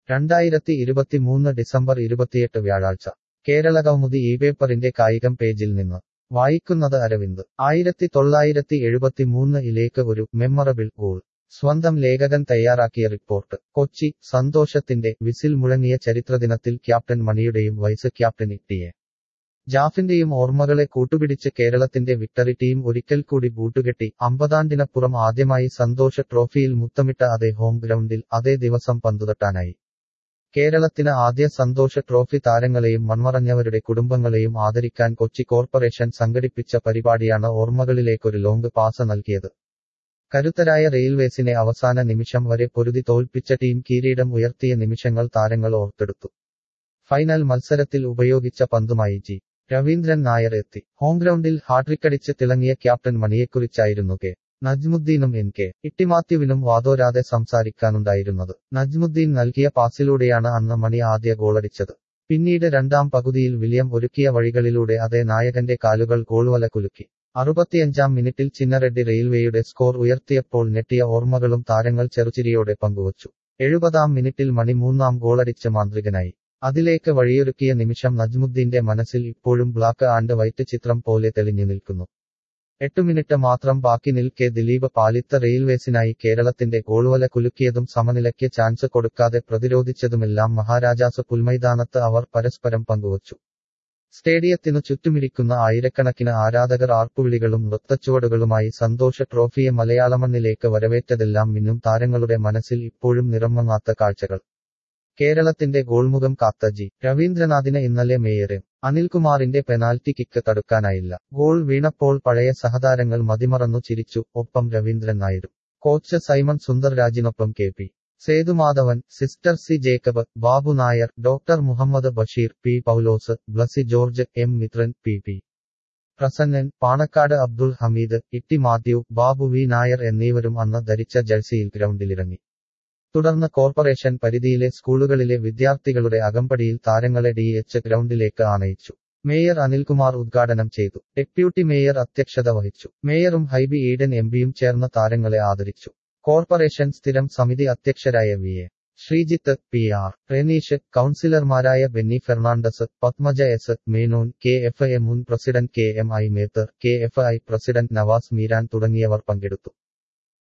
രണ്ടായിരത്തി ഇരുപത്തിമൂന്ന് ഡിസംബർ ഇരുപത്തിയെട്ട് വ്യാഴാഴ്ച കേരളകൗമുദി ഈ പേപ്പറിന്റെ കായികം പേജിൽ നിന്ന് വായിക്കുന്നത് അരവിന്ദ് ആയിരത്തി തൊള്ളായിരത്തി എഴുപത്തിമൂന്ന് ഇലേക്ക് ഒരു മെമ്മറബിൾ ഗോൾ സ്വന്തം ലേഖകൻ തയ്യാറാക്കിയ റിപ്പോർട്ട് കൊച്ചി സന്തോഷത്തിന്റെ വിസിൽ മുഴങ്ങിയ ചരിത്രദിനത്തിൽ ക്യാപ്റ്റൻ മണിയുടെയും വൈസ് ക്യാപ്റ്റൻ ടിയെ ജാഫിന്റെയും ഓർമ്മകളെ കൂട്ടുപിടിച്ച് കേരളത്തിന്റെ വിക്ടറി ടീം ഒരിക്കൽ കൂടി ബൂട്ടുകെട്ടി അമ്പതാണ്ടിനപ്പുറം ആദ്യമായി സന്തോഷ ട്രോഫിയിൽ മുത്തമിട്ട അതേ ഹോം ഗ്രൗണ്ടിൽ അതേ ദിവസം പന്തുതട്ടാനായി കേരളത്തിന് ആദ്യ സന്തോഷ ട്രോഫി താരങ്ങളെയും മൺമറഞ്ഞവരുടെ കുടുംബങ്ങളെയും ആദരിക്കാൻ കൊച്ചി കോർപ്പറേഷൻ സംഘടിപ്പിച്ച പരിപാടിയാണ് ഓർമ്മകളിലേക്കൊരു ലോങ് പാസ് നൽകിയത് കരുത്തരായ റെയിൽവേസിനെ അവസാന നിമിഷം വരെ പൊരുതി തോൽപ്പിച്ച ടീം കിരീടം ഉയർത്തിയ നിമിഷങ്ങൾ താരങ്ങൾ ഓർത്തെടുത്തു ഫൈനൽ മത്സരത്തിൽ ഉപയോഗിച്ച പന്തുമായി ജി രവീന്ദ്രൻ നായർ എത്തി ഹോം ഗ്രൗണ്ടിൽ ഹാട്രിക്കടിച്ച് തിളങ്ങിയ ക്യാപ്റ്റൻ മണിയെക്കുറിച്ചായിരുന്നു കെ നജ്മുദ്ദീനും എൻ കെ ഇട്ടിമാത്യുവിനും വാതോരാതെ സംസാരിക്കാനുണ്ടായിരുന്നത് നജ്മുദ്ദീൻ നൽകിയ പാസിലൂടെയാണ് അന്ന് മണി ആദ്യ ഗോളടിച്ചത് പിന്നീട് രണ്ടാം പകുതിയിൽ വില്യം ഒരുക്കിയ വഴികളിലൂടെ അതേ നായകന്റെ കാലുകൾ ഗോൾവല കുലുക്കി അറുപത്തിയഞ്ചാം മിനിറ്റിൽ ചിന്നറെഡ്ഡി റെയിൽവേയുടെ സ്കോർ ഉയർത്തിയപ്പോൾ ഞെട്ടിയ ഓർമ്മകളും താരങ്ങൾ ചെറുചിരിയോടെ പങ്കുവച്ചു എഴുപതാം മിനിറ്റിൽ മണി മൂന്നാം ഗോളടിച്ച് മാന്ത്രികനായി അതിലേക്ക് വഴിയൊരുക്കിയ നിമിഷം നജ്മുദ്ദീന്റെ മനസ്സിൽ ഇപ്പോഴും ബ്ലാക്ക് ആൻഡ് വൈറ്റ് ചിത്രം പോലെ തെളിഞ്ഞു നിൽക്കുന്നു എട്ടു മിനിറ്റ് മാത്രം ബാക്കി നിൽക്കെ ദിലീപ് പാലിത്ത റെയിൽവേസിനായി കേരളത്തിന്റെ ഗോൾവല കുലുക്കിയതും സമനിലയ്ക്ക് ചാൻസ് കൊടുക്കാതെ പ്രതിരോധിച്ചതുമെല്ലാം മഹാരാജാസ് പുൽമൈതാനത്ത് അവർ പരസ്പരം പങ്കുവച്ചു സ്റ്റേഡിയത്തിനു ചുറ്റുമിരിക്കുന്ന ആയിരക്കണക്കിന് ആരാധകർ ആർപ്പുവിളികളും നൃത്തച്ചുവടുകളുമായി സന്തോഷ ട്രോഫിയെ മലയാളമണ്ണിലേക്ക് വരവേറ്റതെല്ലാം മിന്നും താരങ്ങളുടെ മനസ്സിൽ ഇപ്പോഴും നിറമങ്ങാത്ത കാഴ്ചകൾ കേരളത്തിന്റെ ഗോൾമുഖം കാത്ത ജി രവീന്ദ്രനാഥിന് ഇന്നലെ മേയർ എം അനിൽകുമാറിന്റെ പെനാൽറ്റി കിക്ക് തടുക്കാനായില്ല ഗോൾ വീണപ്പോൾ പഴയ സഹതാരങ്ങൾ മതിമറന്നു ചിരിച്ചു ഒപ്പം രവീന്ദ്രൻ നായരും കോച്ച് സൈമൺ സുന്ദർരാജിനൊപ്പം K P Sethumadhavan sister C Jacob Babu Nair doctor Muhammad Basheer P Paulose Blessy George M Mithran P P Prasannan Panakkad Abdul Hameed Itty Mathew Babu V Nair എന്നിവരും അന്ന് ധരിച്ച ജഴ്സിയിൽ ഗ്രൗണ്ടിലിറങ്ങി തുടർന്ന് കോർപ്പറേഷൻ പരിധിയിലെ സ്കൂളുകളിലെ വിദ്യാർത്ഥികളുടെ അകമ്പടിയിൽ താരങ്ങളെ ഡി എച്ച് ഗ്രൗണ്ടിലേക്ക് ആനയിച്ചു മേയർ അനിൽകുമാർ ഉദ്ഘാടനം ചെയ്തു ഡെപ്യൂട്ടി മേയർ അധ്യക്ഷത വഹിച്ചു മേയറും ഹൈബി ഈഡൻ എംപിയും ചേർന്ന് താരങ്ങളെ ആദരിച്ചു കോർപ്പറേഷൻ സ്ഥിരം സമിതി അധ്യക്ഷരായ V A Sreejith P R Reneesh കൌൺസിലർമാരായ Benny Fernandez Padmaja S Menon K F A മുൻ president K M I Methar K F I president Navas Meeran തുടങ്ങിയവർ പങ്കെടുത്തു